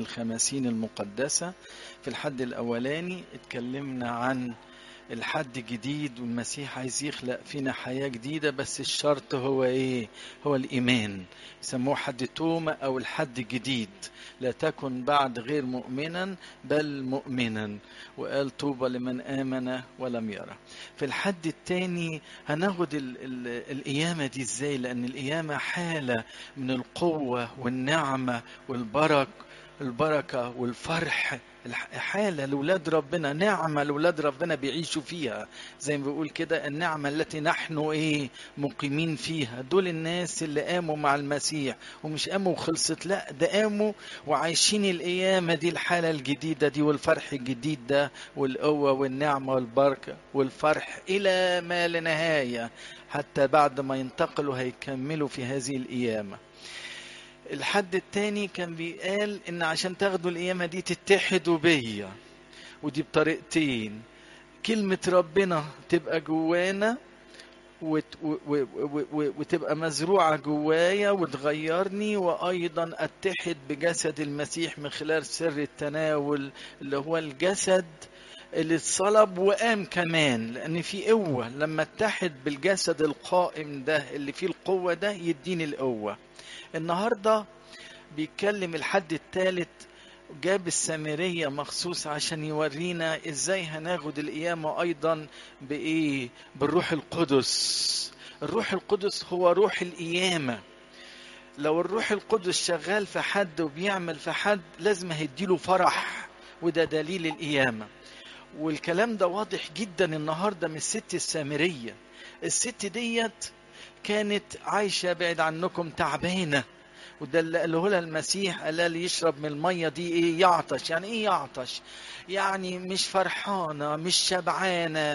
الخمسين المقدسة في الحد الأولاني اتكلمنا عن الحد جديد والمسيح عايز يخلق فينا حياة جديدة بس الشرط هو ايه هو الإيمان يسموه حد تومة أو الحد الجديد لا تكن بعد غير مؤمنا بل مؤمنا وقال طوبى لمن آمن ولم يرى في الحد الثاني هناخد ال ال القيامة دي ازاي لأن القيامة حالة من القوة والنعمة والبرك البركة والفرح حالة لولاد ربنا نعمة لولاد ربنا بيعيشوا فيها زي ما بيقول كده النعمة التي نحن ايه مقيمين فيها دول الناس اللي قاموا مع المسيح ومش قاموا وخلصت لا ده قاموا وعايشين القيامة دي الحالة الجديدة دي والفرح الجديد ده والقوة والنعمة والبركة والفرح إلى ما لا نهاية حتى بعد ما ينتقلوا هيكملوا في هذه القيامة الحد التاني كان بيقال ان عشان تاخدوا القيامة دي تتحدوا بيا ودي بطريقتين كلمة ربنا تبقى جوانا وت... و... و... و... وتبقى مزروعة جوايا وتغيرني وأيضا أتحد بجسد المسيح من خلال سر التناول اللي هو الجسد اللي اتصلب وقام كمان لأن في قوة لما اتحد بالجسد القائم ده اللي فيه القوة ده يديني القوة النهاردة بيتكلم الحد الثالث جاب السامرية مخصوص عشان يورينا ازاي هناخد القيامة ايضا بايه بالروح القدس الروح القدس هو روح القيامة لو الروح القدس شغال في حد وبيعمل في حد لازم هيديله فرح وده دليل القيامة والكلام ده واضح جدا النهاردة من الست السامرية الست ديت كانت عايشة بعيد عنكم تعبانة وده اللي قاله لها المسيح قال لي يشرب من المية دي ايه يعطش يعني ايه يعطش يعني مش فرحانة مش شبعانة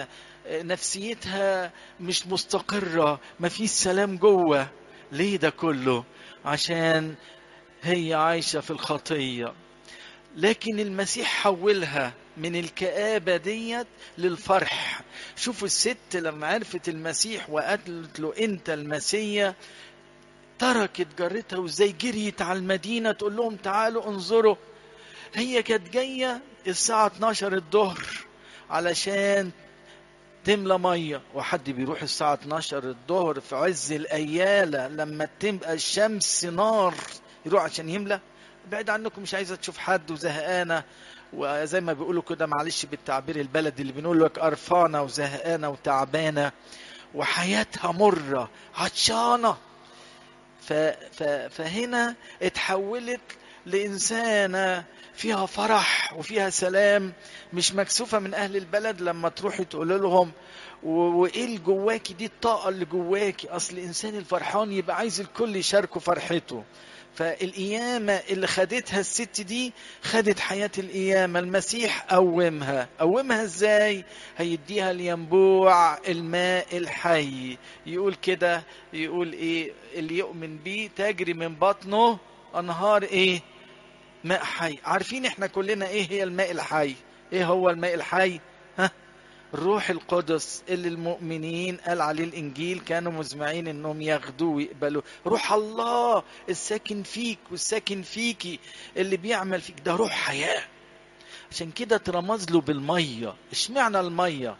نفسيتها مش مستقرة ما فيش سلام جوه ليه ده كله عشان هي عايشة في الخطية لكن المسيح حولها من الكآبة ديت للفرح شوفوا الست لما عرفت المسيح وقالت له انت المسيا تركت جارتها وازاي جريت على المدينة تقول لهم تعالوا انظروا هي كانت جاية الساعة 12 الظهر علشان تملى مية وحد بيروح الساعة 12 الظهر في عز الأيالة لما تبقى الشمس نار يروح عشان يملى بعيد عنكم مش عايزة تشوف حد وزهقانة وزي ما بيقولوا كده معلش بالتعبير البلدي اللي بنقول لك قرفانة وزهقانة وتعبانة وحياتها مرة عطشانة ف... ف... فهنا اتحولت لإنسانة فيها فرح وفيها سلام مش مكسوفة من أهل البلد لما تروحي تقول لهم وايه اللي جواكي دي الطاقة اللي جواكي أصل الإنسان الفرحان يبقى عايز الكل يشاركه فرحته فالقيامة اللي خدتها الست دي خدت حياة القيامة المسيح قومها قومها ازاي هيديها الينبوع الماء الحي يقول كده يقول ايه اللي يؤمن بيه تجري من بطنه انهار ايه ماء حي عارفين احنا كلنا ايه هي الماء الحي ايه هو الماء الحي ها الروح القدس اللي المؤمنين قال عليه الانجيل كانوا مزمعين انهم ياخدوه ويقبلوا روح الله الساكن فيك والساكن فيكي اللي بيعمل فيك ده روح حياه عشان كده ترمز له بالميه اشمعنى الميه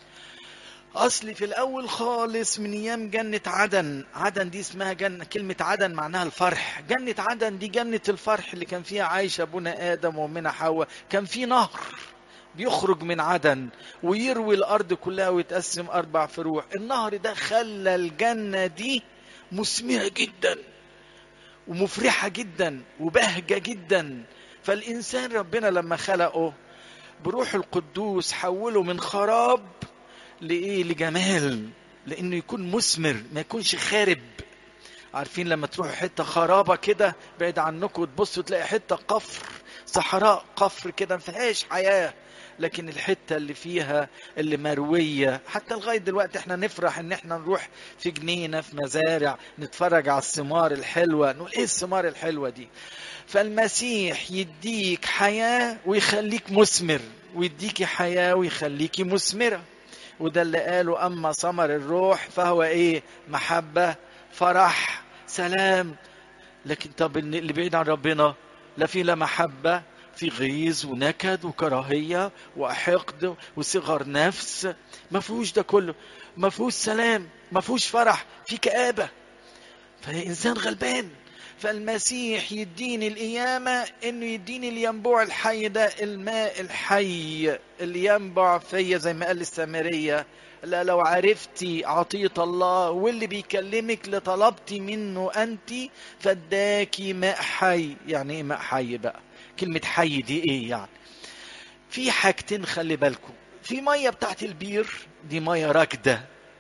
اصل في الاول خالص من ايام جنة عدن عدن دي اسمها جنة كلمة عدن معناها الفرح جنة عدن دي جنة الفرح اللي كان فيها عايشة ابونا ادم وامنا حواء كان في نهر بيخرج من عدن ويروي الارض كلها ويتقسم اربع فروع النهر ده خلى الجنه دي مثمره جدا ومفرحه جدا وبهجه جدا فالانسان ربنا لما خلقه بروح القدوس حوله من خراب لايه لجمال لانه يكون مثمر ما يكونش خارب عارفين لما تروحوا حته خرابه كده بعيد عنكم وتبصوا تلاقي حته قفر صحراء قفر كده ما فيهاش حياه لكن الحتة اللي فيها اللي مروية حتى لغاية دلوقتي احنا نفرح ان احنا نروح في جنينة في مزارع نتفرج على الثمار الحلوة نقول ايه الثمار الحلوة دي فالمسيح يديك حياة ويخليك مثمر ويديكي حياة ويخليكي مثمرة وده اللي قاله أما ثمر الروح فهو إيه محبة فرح سلام لكن طب اللي بعيد عن ربنا لا في لا محبة في غيظ ونكد وكراهية وحقد وصغر نفس ما فيهوش ده كله ما فيهوش سلام ما فيهوش فرح في كآبة فإنسان غلبان فالمسيح يديني القيامة انه يديني الينبوع الحي ده الماء الحي اللي ينبع فيا زي ما قال السامرية لا لو عرفتي عطية الله واللي بيكلمك لطلبتي منه انت فاداكي ماء حي يعني ايه ماء حي بقى كلمة حي دي ايه يعني في حاجتين خلي بالكم في مية بتاعت البير دي مية راكدة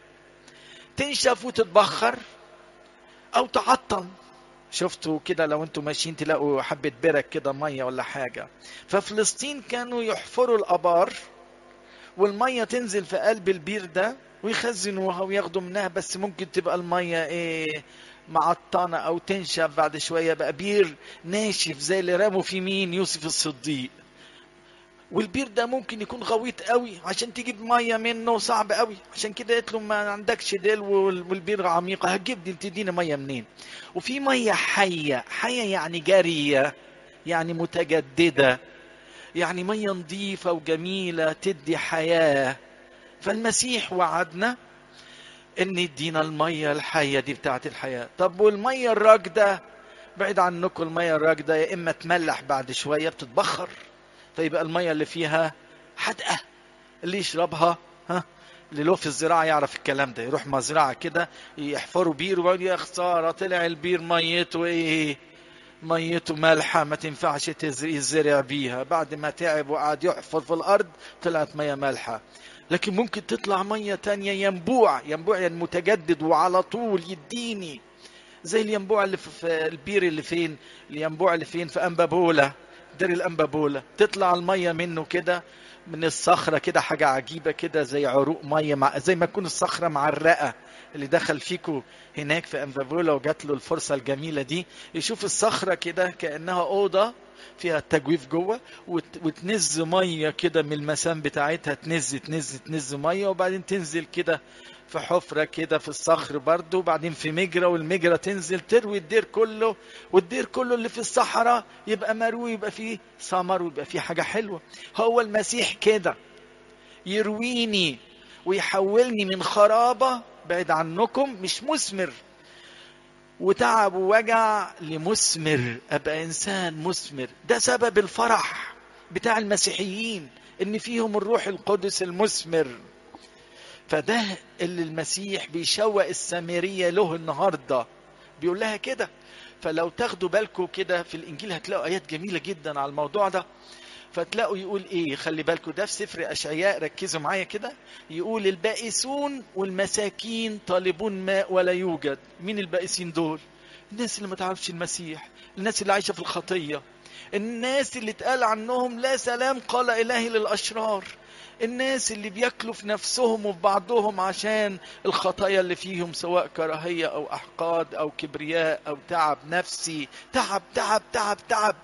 تنشف وتتبخر او تعطل شفتوا كده لو انتوا ماشيين تلاقوا حبة برك كده مية ولا حاجة ففلسطين كانوا يحفروا الابار والمية تنزل في قلب البير ده ويخزنوها وياخدوا منها بس ممكن تبقى المية ايه معطنة او تنشف بعد شوية بقى بير ناشف زي اللي رموا في مين يوسف الصديق والبير ده ممكن يكون غويط قوي عشان تجيب ميه منه صعب قوي عشان كده قلت له ما عندكش ديل والبير عميقه هتجيب دي تدينا ميه منين وفي ميه حيه حيه يعني جاريه يعني متجدده يعني ميه نظيفه وجميله تدي حياه فالمسيح وعدنا ان يدينا الميه الحيه دي بتاعت الحياه طب والميه الراكده بعيد عنكم الميه الراكده يا اما تملح بعد شويه بتتبخر فيبقى الميه اللي فيها حدقه اللي يشربها ها اللي له في الزراعه يعرف الكلام ده يروح مزرعه كده يحفروا بير ويقول يا خساره طلع البير ميته ايه ميته مالحه ما تنفعش يزرع بيها بعد ما تعب وقعد يحفر في الارض طلعت ميه مالحه لكن ممكن تطلع ميه تانية ينبوع ينبوع يعني متجدد وعلى طول يديني زي الينبوع اللي في البير اللي فين الينبوع اللي فين في انبابوله دير الانبابوله تطلع الميه منه كده من الصخره كده حاجه عجيبه كده زي عروق ميه مع زي ما تكون الصخره معرقه اللي دخل فيكو هناك في انبابوله وجات له الفرصه الجميله دي يشوف الصخره كده كانها اوضه فيها تجويف جوه وت... وتنز ميه كده من المسام بتاعتها تنز تنز تنز ميه وبعدين تنزل كده في حفرة كده في الصخر برضه وبعدين في مجرى والمجرى تنزل تروي الدير كله والدير كله اللي في الصحراء يبقى مروي يبقى فيه ثمر ويبقى فيه حاجة حلوة هو المسيح كده يرويني ويحولني من خرابة بعيد عنكم مش مثمر وتعب ووجع لمثمر ابقى انسان مثمر ده سبب الفرح بتاع المسيحيين ان فيهم الروح القدس المثمر فده اللي المسيح بيشوق السامرية له النهاردة بيقول لها كده فلو تاخدوا بالكم كده في الإنجيل هتلاقوا آيات جميلة جدا على الموضوع ده فتلاقوا يقول ايه خلي بالكم ده في سفر اشعياء ركزوا معايا كده يقول البائسون والمساكين طالبون ماء ولا يوجد مين البائسين دول الناس اللي ما تعرفش المسيح الناس اللي عايشه في الخطيه الناس اللي اتقال عنهم لا سلام قال الهي للاشرار الناس اللي بياكلوا في نفسهم وفي بعضهم عشان الخطايا اللي فيهم سواء كراهية أو أحقاد أو كبرياء أو تعب نفسي تعب تعب تعب تعب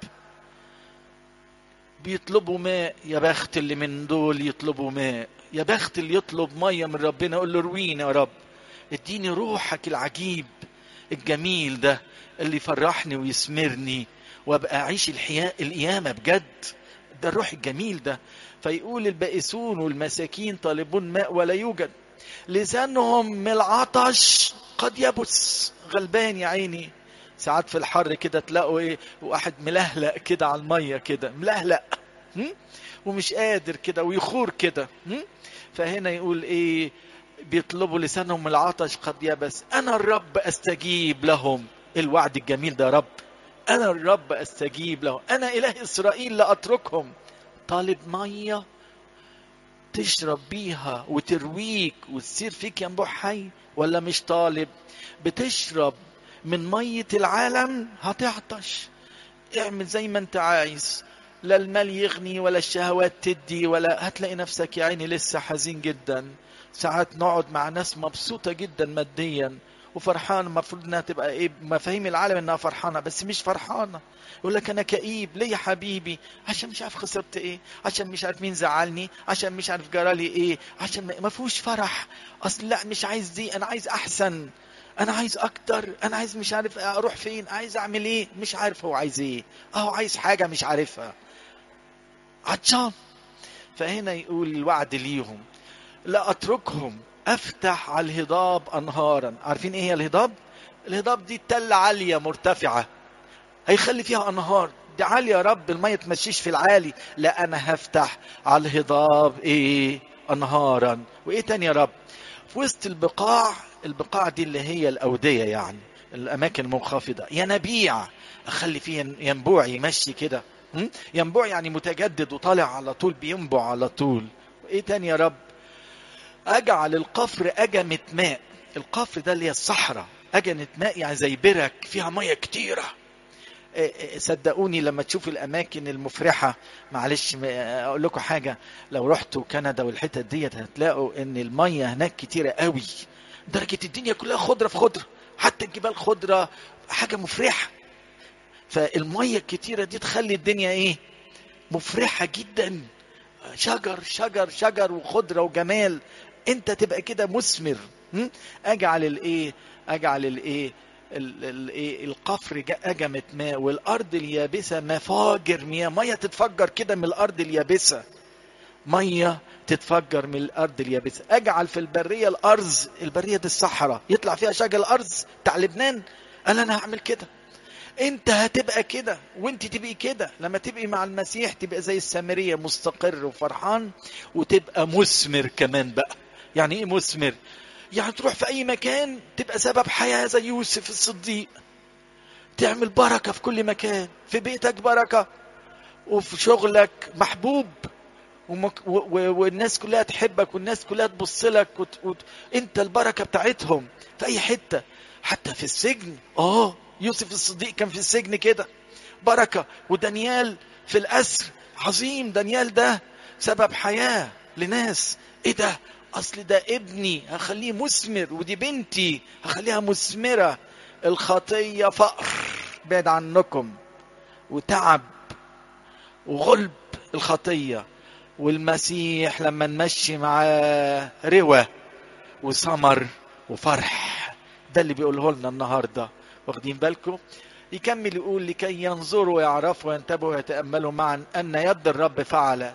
بيطلبوا ماء يا بخت اللي من دول يطلبوا ماء يا بخت اللي يطلب مية من ربنا يقول له روينا يا رب اديني روحك العجيب الجميل ده اللي يفرحني ويسمرني وابقى اعيش الحياة القيامة بجد ده الروح الجميل ده فيقول البائسون والمساكين طالبون ماء ولا يوجد لسانهم من العطش قد يبس غلبان يا عيني ساعات في الحر كده تلاقوا ايه واحد ملهلق كده على الميه كده ملهلق ومش قادر كده ويخور كده فهنا يقول ايه بيطلبوا لسانهم من العطش قد يبس انا الرب استجيب لهم الوعد الجميل ده يا رب انا الرب استجيب لهم انا اله اسرائيل لا اتركهم طالب ميه تشرب بيها وترويك وتصير فيك ينبوع حي ولا مش طالب بتشرب من مية العالم هتعطش اعمل زي ما انت عايز لا المال يغني ولا الشهوات تدي ولا هتلاقي نفسك يا عيني لسه حزين جدا ساعات نقعد مع ناس مبسوطة جدا ماديا وفرحانة المفروض انها تبقى ايه مفاهيم العالم انها فرحانة بس مش فرحانة يقول لك انا كئيب ليه يا حبيبي عشان مش عارف خسرت ايه عشان مش عارف مين زعلني عشان مش عارف جرالي ايه عشان ما فيهوش فرح اصل لا مش عايز دي انا عايز احسن انا عايز اكتر انا عايز مش عارف اروح فين عايز اعمل ايه مش عارف هو عايز ايه اهو عايز حاجه مش عارفها عطشان فهنا يقول الوعد ليهم لا اتركهم افتح على الهضاب انهارا عارفين ايه هي الهضاب الهضاب دي تله عاليه مرتفعه هيخلي فيها انهار دي عاليه يا رب الميه تمشيش في العالي لا انا هفتح على الهضاب ايه انهارا وايه تاني يا رب في وسط البقاع البقاع دي اللي هي الاوديه يعني الاماكن المنخفضه ينابيع اخلي فيه ينبوع يمشي كده م? ينبوع يعني متجدد وطالع على طول بينبع على طول وايه تاني يا رب اجعل القفر اجمة ماء القفر ده اللي هي الصحراء اجنة ماء يعني زي برك فيها ميه كتيره صدقوني لما تشوفوا الاماكن المفرحه معلش اقول لكم حاجه لو رحتوا كندا والحتت ديت هتلاقوا ان الميه هناك كتيره قوي درجه الدنيا كلها خضره في خضره حتى الجبال خضره حاجه مفرحه فالميه الكتيره دي تخلي الدنيا ايه مفرحه جدا شجر شجر شجر وخضره وجمال انت تبقى كده مثمر اجعل الايه اجعل الايه الايه القفر اجمت ماء والارض اليابسه مفاجر مياه ميه تتفجر كده من الارض اليابسه ميه تتفجر من الارض اليابسه اجعل في البريه الارز البريه دي الصحراء يطلع فيها شجر الارز بتاع لبنان قال انا هعمل كده انت هتبقى كده وانت تبقي كده لما تبقي مع المسيح تبقى زي السامريه مستقر وفرحان وتبقى مثمر كمان بقى يعني ايه مثمر يعني تروح في اي مكان تبقى سبب حياه زي يوسف الصديق تعمل بركه في كل مكان في بيتك بركه وفي شغلك محبوب ومك... و... و... والناس كلها تحبك والناس كلها تبص لك وت... وت... انت البركه بتاعتهم في اي حته حتى في السجن اه يوسف الصديق كان في السجن كده بركه ودانيال في الاسر عظيم دانيال ده سبب حياه لناس ايه ده اصل ده ابني هخليه مثمر ودي بنتي هخليها مثمره الخطيه فقر بعد عنكم وتعب وغلب الخطيه والمسيح لما نمشي معاه روى وثمر وفرح ده اللي بيقوله لنا النهارده واخدين بالكم يكمل يقول لكي ينظروا ويعرفوا وينتبهوا ويتاملوا معا ان يد الرب فعلت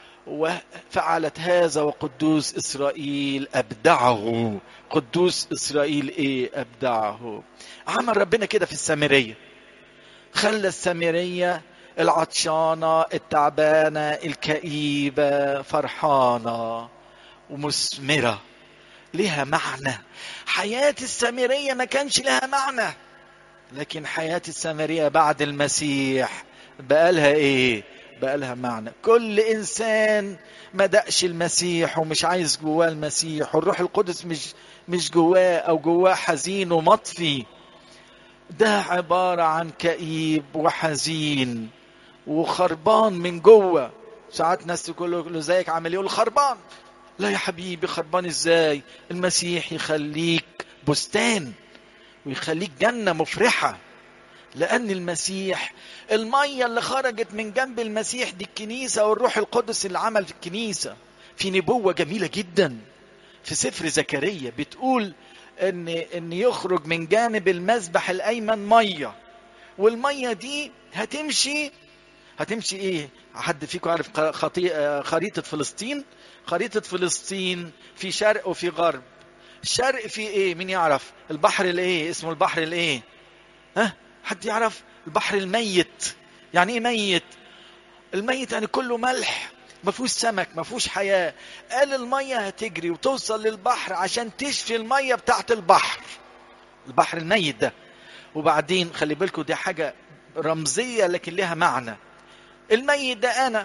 وفعلت هذا وقدوس اسرائيل ابدعه قدوس اسرائيل ايه ابدعه عمل ربنا كده في السامريه خلى السامريه العطشانه التعبانه الكئيبه فرحانه ومثمره لها معنى حياه السامريه ما كانش لها معنى لكن حياه السامريه بعد المسيح بقى لها ايه بقى لها معنى كل انسان ما دقش المسيح ومش عايز جواه المسيح والروح القدس مش مش جواه او جواه حزين ومطفي ده عبارة عن كئيب وحزين وخربان من جوه ساعات ناس تقول له زيك عامل يقول خربان لا يا حبيبي خربان ازاي المسيح يخليك بستان ويخليك جنة مفرحة لأن المسيح المية اللي خرجت من جنب المسيح دي الكنيسة والروح القدس اللي عمل في الكنيسة في نبوة جميلة جدا في سفر زكريا بتقول ان ان يخرج من جانب المذبح الايمن ميه والميه دي هتمشي هتمشي ايه حد فيكم عارف خطي... خريطه فلسطين خريطه فلسطين في شرق وفي غرب الشرق في ايه مين يعرف البحر الايه اسمه البحر الايه ها حد يعرف البحر الميت يعني ايه ميت الميت يعني كله ملح ما فيهوش سمك ما فيهوش حياه قال الميه هتجري وتوصل للبحر عشان تشفي الميه بتاعت البحر البحر الميت ده وبعدين خلي بالكم دي حاجه رمزيه لكن لها معنى الميت ده انا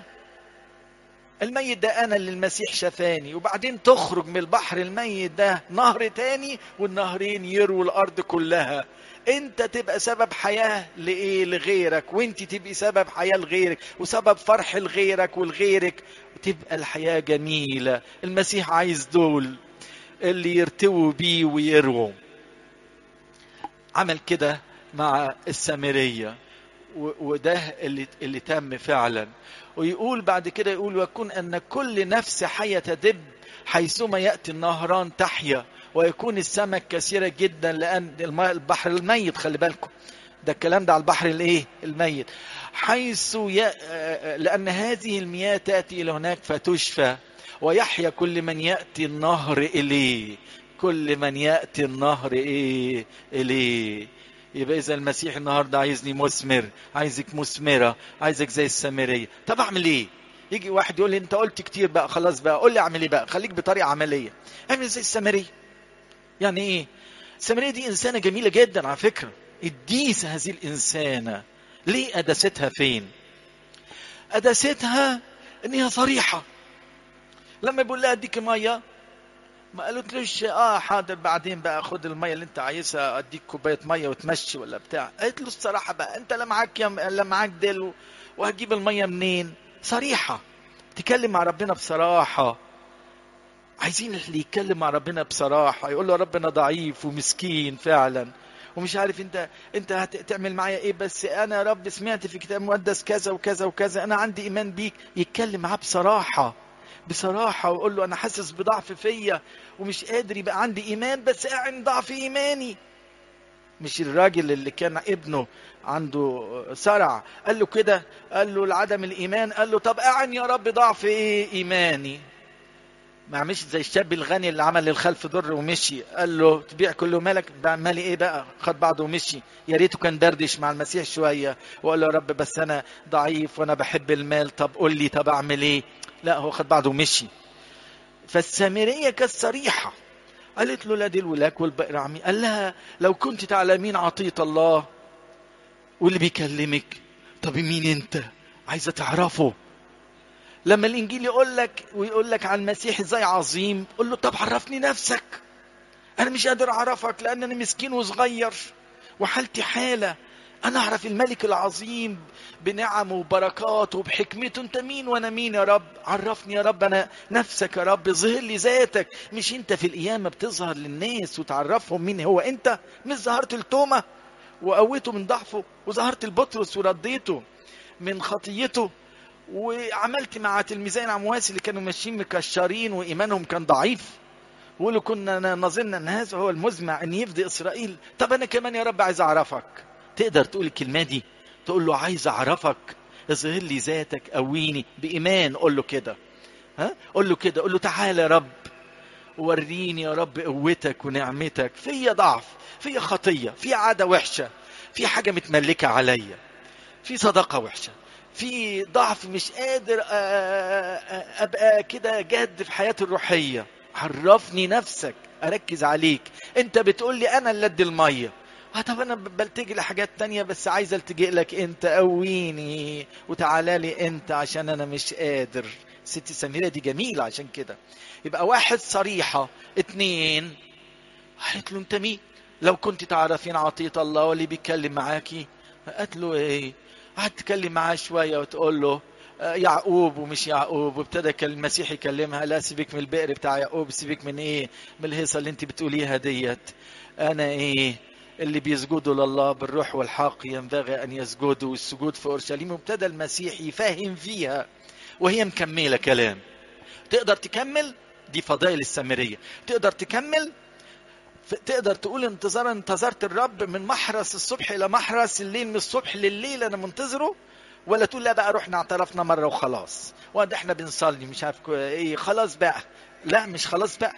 الميت ده انا اللي المسيح شفاني وبعدين تخرج من البحر الميت ده نهر تاني والنهرين يرووا الارض كلها انت تبقى سبب حياة لايه لغيرك وانت تبقي سبب حياة لغيرك وسبب فرح لغيرك ولغيرك وتبقى الحياة جميلة المسيح عايز دول اللي يرتووا بيه ويرووا عمل كده مع السامرية وده اللي, اللي تم فعلا ويقول بعد كده يقول ويكون أن كل نفس حية تدب حيثما يأتي النهران تحيا ويكون السمك كثيرة جدا لأن الماء البحر الميت خلي بالكم ده الكلام ده على البحر الايه الميت حيث ي... لأن هذه المياه تأتي إلى هناك فتشفى ويحيا كل من يأتي النهر إليه كل من يأتي النهر إيه إليه يبقى إذا المسيح النهاردة عايزني مثمر عايزك مثمرة عايزك زي السامرية طب أعمل إيه يجي واحد يقول لي أنت قلت كتير بقى خلاص بقى قول لي أعمل إيه بقى خليك بطريقة عملية اعمل زي السامرية يعني إيه السامرية دي إنسانة جميلة جدا على فكرة الديس هذه الإنسانة ليه قداستها فين قداستها ان هي صريحة لما بيقول لها اديك مية ما قالتلوش اه حاضر بعدين بقى خد المية اللي انت عايزها اديك كوباية مية وتمشي ولا بتاع قالت له الصراحة بقى انت لا معاك يم... لا معاك دل وهتجيب المية منين صريحة تكلم مع ربنا بصراحة عايزين اللي يتكلم مع ربنا بصراحة يقول له ربنا ضعيف ومسكين فعلا ومش عارف انت انت هتعمل معايا ايه بس انا يا رب سمعت في كتاب مقدس كذا وكذا وكذا انا عندي ايمان بيك يتكلم معاه بصراحه بصراحه ويقول له انا حاسس بضعف فيا ومش قادر يبقى عندي ايمان بس اعن ضعف ايماني مش الراجل اللي كان ابنه عنده صرع قال له كده قال له لعدم الايمان قال له طب اعن يا رب ضعف ايه ايماني ما عملش زي الشاب الغني اللي عمل للخلف ضر ومشي قال له تبيع كل مالك بقى مالي ايه بقى خد بعضه ومشي يا ريته كان دردش مع المسيح شويه وقال له يا رب بس انا ضعيف وانا بحب المال طب قول لي طب اعمل ايه لا هو خد بعضه ومشي فالسامريه كانت صريحه قالت له لا دي الولاك والبقر عمي قال لها لو كنت تعلمين عطيه الله واللي بيكلمك طب مين انت عايزه تعرفه لما الانجيل يقول لك ويقول لك عن المسيح ازاي عظيم قول له طب عرفني نفسك انا مش قادر اعرفك لان انا مسكين وصغير وحالتي حاله انا اعرف الملك العظيم بنعمه وبركاته وبحكمته انت مين وانا مين يا رب عرفني يا رب انا نفسك يا رب ظهر لي ذاتك مش انت في القيامه بتظهر للناس وتعرفهم مين هو انت مش ظهرت لتوما وقويته من ضعفه وظهرت لبطرس ورديته من خطيته وعملت مع تلميذين عمواس اللي كانوا ماشيين مكشرين وايمانهم كان ضعيف وقولوا كنا نظن ان هذا هو المزمع ان يفدي اسرائيل طب انا كمان يا رب عايز اعرفك تقدر تقول الكلمه دي تقول له عايز اعرفك اظهر لي ذاتك قويني بايمان قول له كده ها قول له كده قول له تعالى يا رب وريني يا رب قوتك ونعمتك فيا ضعف فيا خطيه في عاده وحشه في حاجه متملكه عليا في صداقه وحشه في ضعف مش قادر ابقى كده جاد في حياتي الروحيه عرفني نفسك اركز عليك انت بتقول لي انا اللي ادي الميه طب انا بلتجي لحاجات تانية بس عايز التجئ لك انت قويني وتعالى لي انت عشان انا مش قادر ست سميرة دي جميلة عشان كده يبقى واحد صريحة اتنين قالت له انت مين لو كنت تعرفين عطية الله واللي بيتكلم معاكي قالت له ايه قعدت تتكلم معاه شوية وتقول له يعقوب ومش يعقوب وابتدى المسيح يكلمها لا سيبك من البئر بتاع يعقوب سيبك من ايه من الهيصة اللي انت بتقوليها ديت انا ايه اللي بيسجدوا لله بالروح والحق ينبغي ان يسجدوا والسجود في اورشليم وابتدى المسيح يفهم فيها وهي مكمله كلام تقدر تكمل دي فضائل السامريه تقدر تكمل تقدر تقول انتظار انتظرت الرب من محرس الصبح الى محرس الليل من الصبح لليل انا منتظره ولا تقول لا بقى رحنا اعترفنا مره وخلاص وده احنا بنصلي مش عارف ايه خلاص بقى لا مش خلاص بقى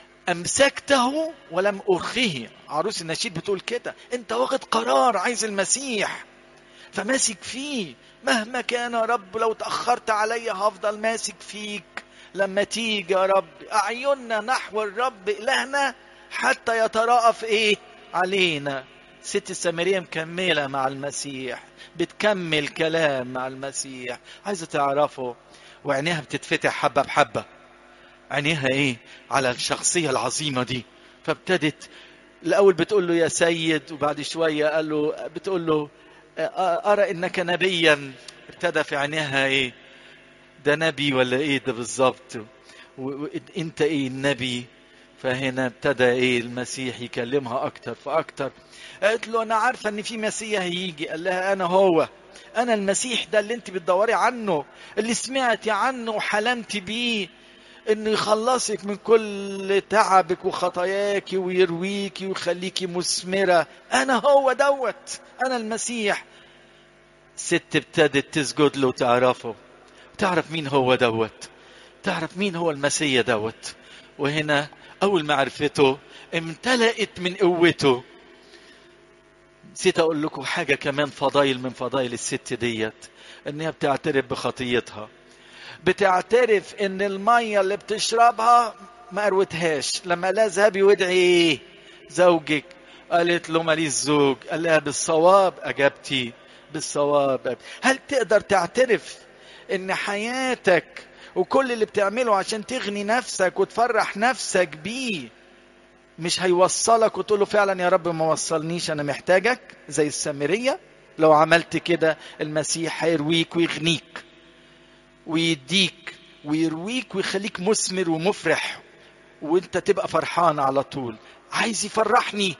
امسكته ولم ارخيه عروس النشيد بتقول كده انت واخد قرار عايز المسيح فماسك فيه مهما كان يا رب لو تاخرت عليا هفضل ماسك فيك لما تيجي يا رب اعيننا نحو الرب الهنا حتى يتراءف ايه علينا ست السامرية مكملة مع المسيح بتكمل كلام مع المسيح عايزة تعرفه وعينيها بتتفتح حبة بحبة عينيها ايه على الشخصية العظيمة دي فابتدت الأول بتقول له يا سيد وبعد شوية قال له بتقول له أرى إنك نبيا ابتدى في عينيها ايه ده نبي ولا ايه ده بالظبط انت ايه النبي فهنا ابتدى ايه المسيح يكلمها اكتر فاكتر قالت له انا عارفه ان في مسيح هيجي قال لها انا هو انا المسيح ده اللي انت بتدوري عنه اللي سمعتي عنه وحلمت بيه انه يخلصك من كل تعبك وخطاياك ويرويك ويخليكي مثمره انا هو دوت انا المسيح ست ابتدت تسجد له وتعرفه تعرف مين هو دوت تعرف مين هو المسيا دوت وهنا اول ما عرفته امتلأت من قوته نسيت اقول لكم حاجه كمان فضايل من فضايل الست ديت انها بتعترف بخطيتها بتعترف ان الميه اللي بتشربها ما قروتهاش لما لا ذهبي وادعي ايه زوجك قالت له ماليش زوج قال لها بالصواب اجابتي بالصواب هل تقدر تعترف ان حياتك وكل اللي بتعمله عشان تغني نفسك وتفرح نفسك بيه مش هيوصلك وتقول له فعلا يا رب ما وصلنيش انا محتاجك زي السامريه لو عملت كده المسيح هيرويك ويغنيك ويديك ويرويك ويخليك مثمر ومفرح وانت تبقى فرحان على طول عايز يفرحني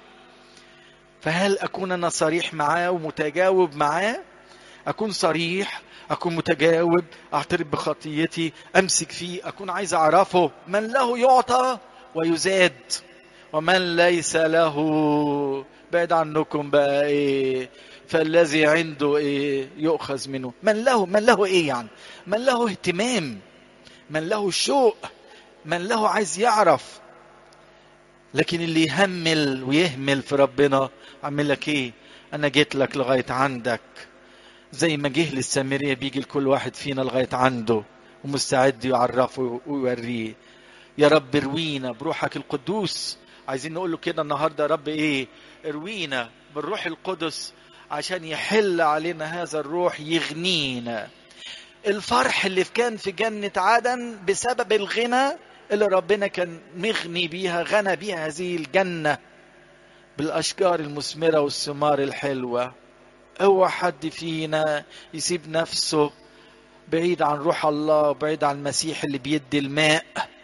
فهل اكون انا صريح معاه ومتجاوب معاه اكون صريح اكون متجاوب اعترف بخطيتي امسك فيه اكون عايز اعرفه من له يعطى ويزاد ومن ليس له بعد عنكم بقى ايه فالذي عنده ايه يؤخذ منه من له من له ايه يعني من له اهتمام من له شوق من له عايز يعرف لكن اللي يهمل ويهمل في ربنا عامل لك ايه انا جيت لك لغايه عندك زي ما جه للسامريه بيجي لكل واحد فينا لغايه عنده ومستعد يعرفه ويوريه يا رب اروينا بروحك القدوس عايزين نقول له كده النهارده يا رب ايه اروينا بالروح القدس عشان يحل علينا هذا الروح يغنينا الفرح اللي كان في جنة عدن بسبب الغنى اللي ربنا كان مغني بيها غنى بيها هذه الجنة بالأشجار المثمرة والثمار الحلوة اوعى حد فينا يسيب نفسه بعيد عن روح الله بعيد عن المسيح اللي بيدي الماء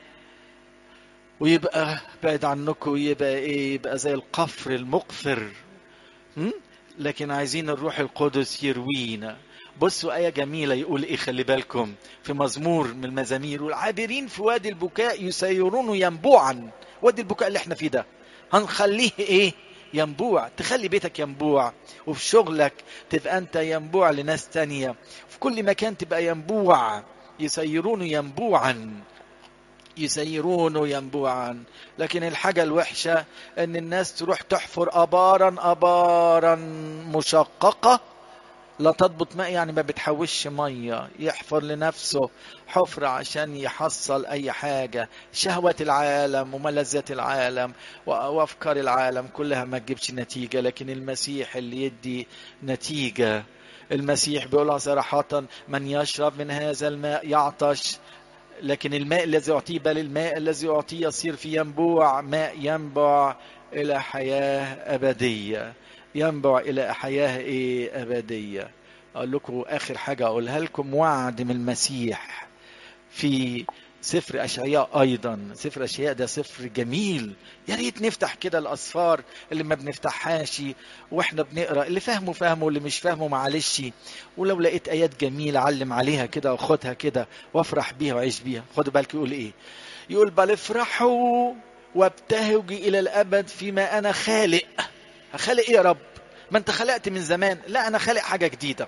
ويبقى بعيد عنكم يبقى ايه يبقى زي القفر المقفر م? لكن عايزين الروح القدس يروينا بصوا آية جميلة يقول إيه خلي بالكم في مزمور من المزامير والعابرين في وادي البكاء يسيرون ينبوعا وادي البكاء اللي احنا فيه ده هنخليه إيه ينبوع تخلي بيتك ينبوع وفي شغلك تبقى أنت ينبوع لناس تانية في كل مكان تبقى ينبوع يسيرون ينبوعا يسيرون ينبوعا لكن الحاجة الوحشة ان الناس تروح تحفر ابارا ابارا مشققة لا تضبط ماء يعني ما بتحوش مية يحفر لنفسه حفرة عشان يحصل أي حاجة شهوة العالم وملذات العالم وأفكار العالم كلها ما تجيبش نتيجة لكن المسيح اللي يدي نتيجة المسيح بيقولها صراحة من يشرب من هذا الماء يعطش لكن الماء الذي يعطيه بل الماء الذي يعطيه يصير في ينبوع ماء ينبع إلى حياة أبدية ينبع إلى حياة إيه أبدية أقول لكم آخر حاجة أقولها لكم وعد من المسيح في سفر أشعياء أيضا سفر أشعياء ده سفر جميل يا ريت نفتح كده الأسفار اللي ما بنفتحهاش وإحنا بنقرأ اللي فاهمه فاهمه واللي مش فاهمه معلش ولو لقيت آيات جميلة علم عليها كده وخدها كده وافرح بيها وعيش بيها خدوا بالك يقول إيه يقول بل افرحوا وابتهجوا إلى الأبد فيما أنا خالق خالق إيه يا رب ما أنت خلقت من زمان لا أنا خالق حاجة جديدة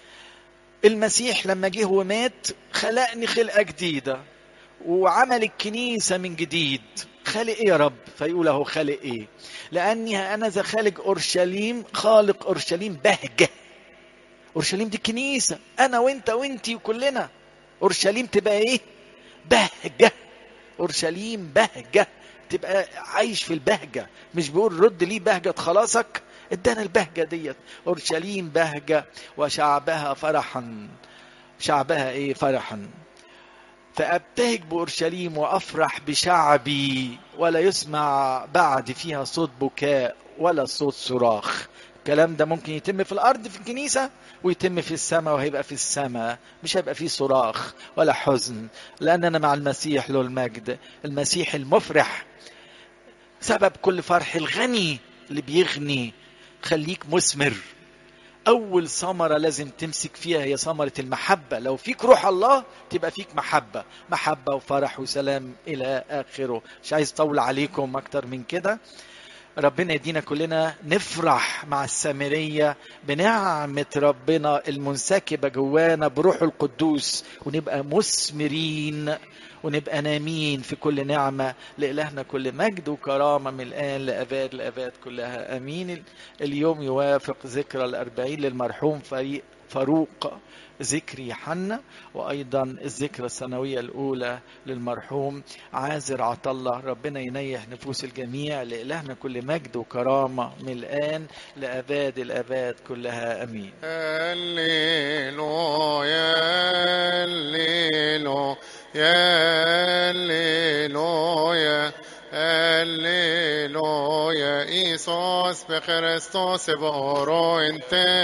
المسيح لما جه ومات خلقني خلقة جديدة وعمل الكنيسة من جديد خالق ايه يا رب فيقول اهو خالق ايه لاني انا ذا خالق اورشليم خالق اورشليم بهجة اورشليم دي كنيسة انا وانت وانتي وكلنا اورشليم تبقى ايه بهجة اورشليم بهجة تبقى عايش في البهجة مش بيقول رد لي بهجة خلاصك ادانا البهجة ديت اورشليم بهجة وشعبها فرحا شعبها ايه فرحا فابتهج باورشليم وافرح بشعبي ولا يسمع بعد فيها صوت بكاء ولا صوت صراخ الكلام ده ممكن يتم في الارض في الكنيسه ويتم في السماء وهيبقى في السماء مش هيبقى فيه صراخ ولا حزن لان انا مع المسيح له المجد المسيح المفرح سبب كل فرح الغني اللي بيغني خليك مثمر أول ثمرة لازم تمسك فيها هي ثمرة المحبة لو فيك روح الله تبقى فيك محبة محبة وفرح وسلام إلى آخره مش عايز أطول عليكم أكتر من كده ربنا يدينا كلنا نفرح مع السامرية بنعمة ربنا المنسكبة جوانا بروح القدوس ونبقى مثمرين ونبقى نامين في كل نعمة لإلهنا كل مجد وكرامة من الآن لأباد لأباد كلها أمين اليوم يوافق ذكرى الأربعين للمرحوم فريق فاروق ذكري حنا وأيضا الذكرى السنوية الأولى للمرحوم عازر عطلة ربنا ينيح نفوس الجميع لإلهنا كل مجد وكرامة من الآن لأباد الأباد كلها أمين هللويا هللويا هللويا هللويا إيسوس بخريستوس بأورو انت